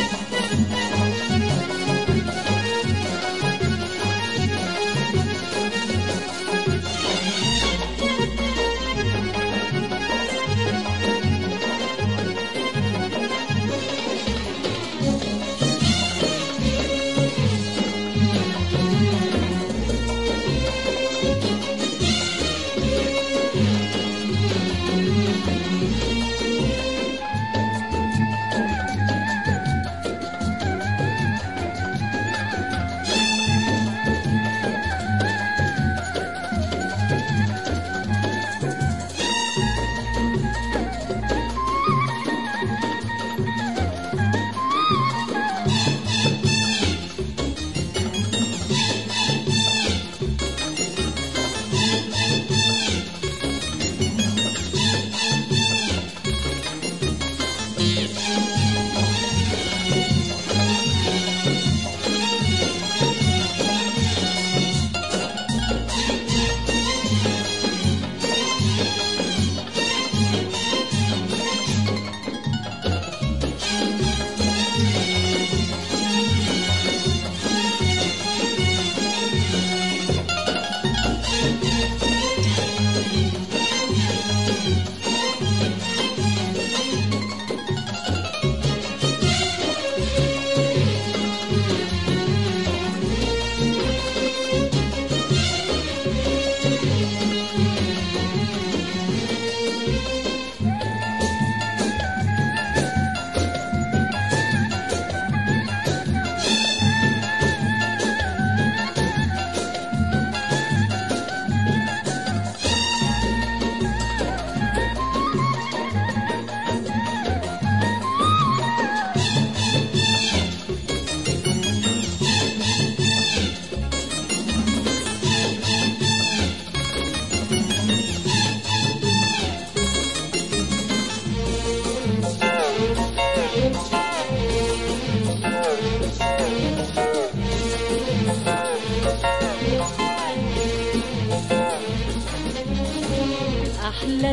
أحلى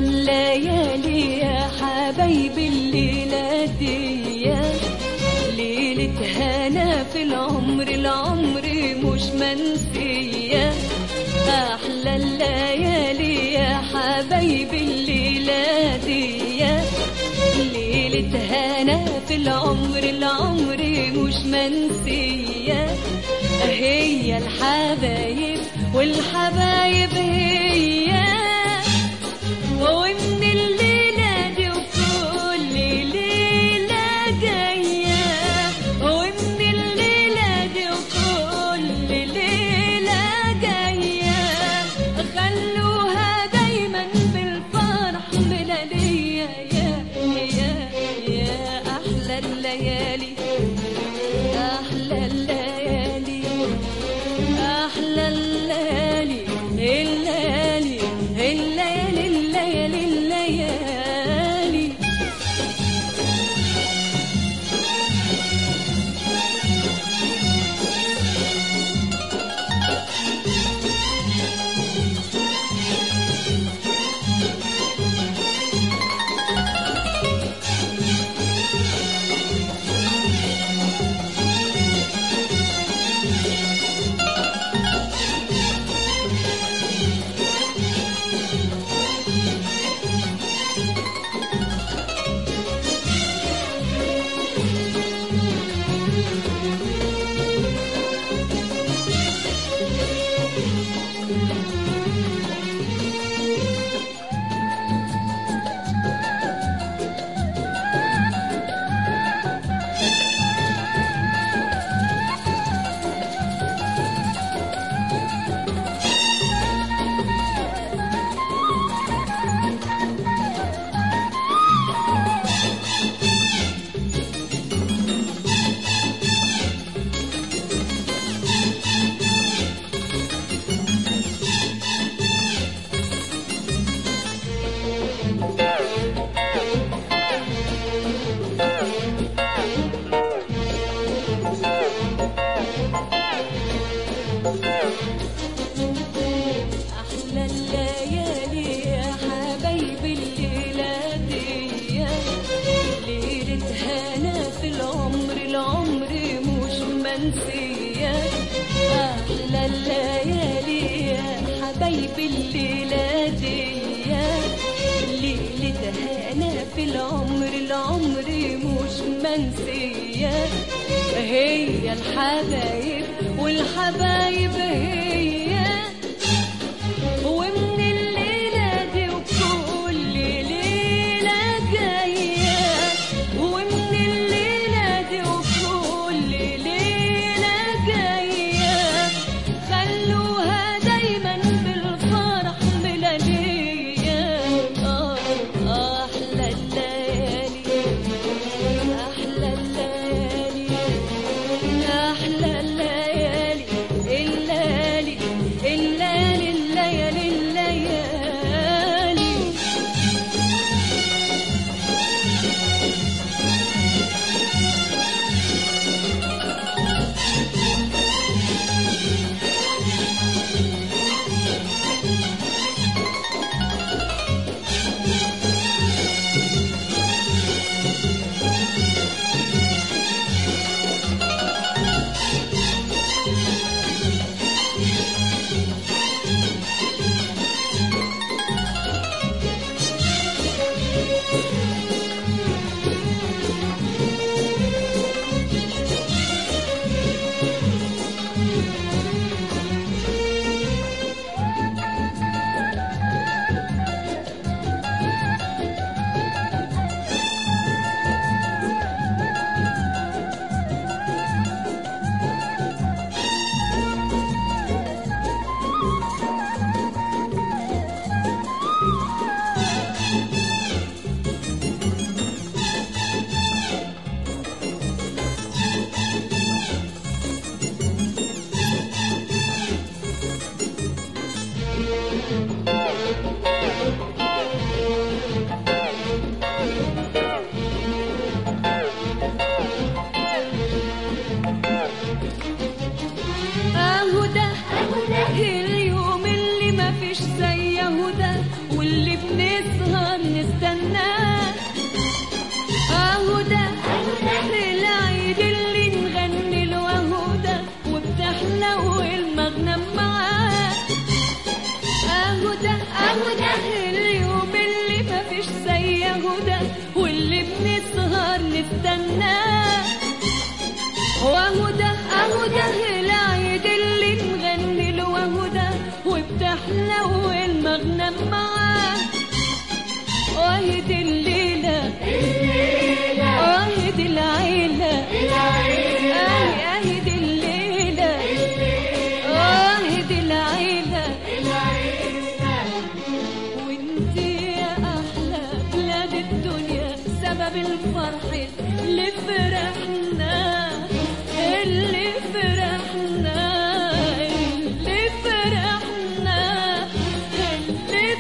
الليالي يا حبايبي الليلة دي ليلة هنا في العمر العمر مش منسية أحلى الليالي يا حبايبي الليلة دي ليلة هنا في العمر العمر مش منسية هي الحبايب والحبايب هي ومن الليلة دي وكل ليلة جاية ومن الليلة دي وكل ليلة جاية خلوها دايما بالفرح ملالية يا يا يا أحلى الليالي أحلى الليالي أحلى الليالي الليالي الليالي الليالي الليالي منسية أحلى الليالي يا حبايبي الليلة دي ليلة هنا في العمر العمر مش منسية هي الحبايب والحبايب هي ومن الليلة دي وكل ليلة جاية ومن الليلة دي وكل ليلة جاية خلوها دايما بالفرح ملالية آه أحلى الليالي أحلى الليالي أحلى الليالي الليالي الليالي الليالي الليالي اهو ده اليوم اللي ما فيش زيه ده واللي بنسهر نستناه اهو ده العيد اللي نغني له اهو ده وبتحلو المغنم معاه اهو ده اهو ده اليوم اللي ما فيش زيه ده واللي بنسهر نستناه وهو ده اهو ده العيد اللي نغني له وهو ده وبتحلو المغنم معاه وهد الليلة وهد العيلة أهي أهد الليلة وهد العيلة وانت يا احلى بلاد الدنيا سبب الفرح اللي فرحنا اللي فرحنا اللي فرحنا اللي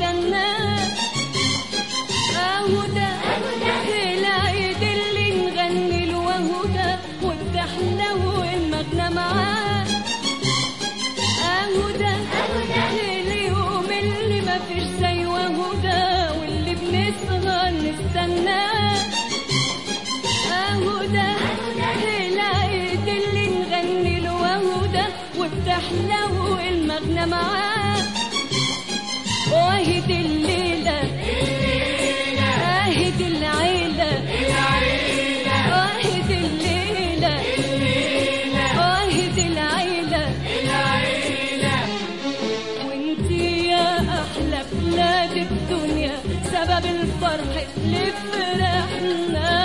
نستناه اهو ده العيد اللي نغني له وهو ده وبتحلو المغنى معاه اهو ده اليوم اللي ما فيش زي وهو ده واللي بنسهر نستناه اهو ده العيد اللي نغني له وهو ده وبتحلو المغنى معاه واهد الليلة اهد العيلة واهد الليلة واهد العيلة وانتي يا احلى بلاد الدنيا سبب الفرح اللي فرحنا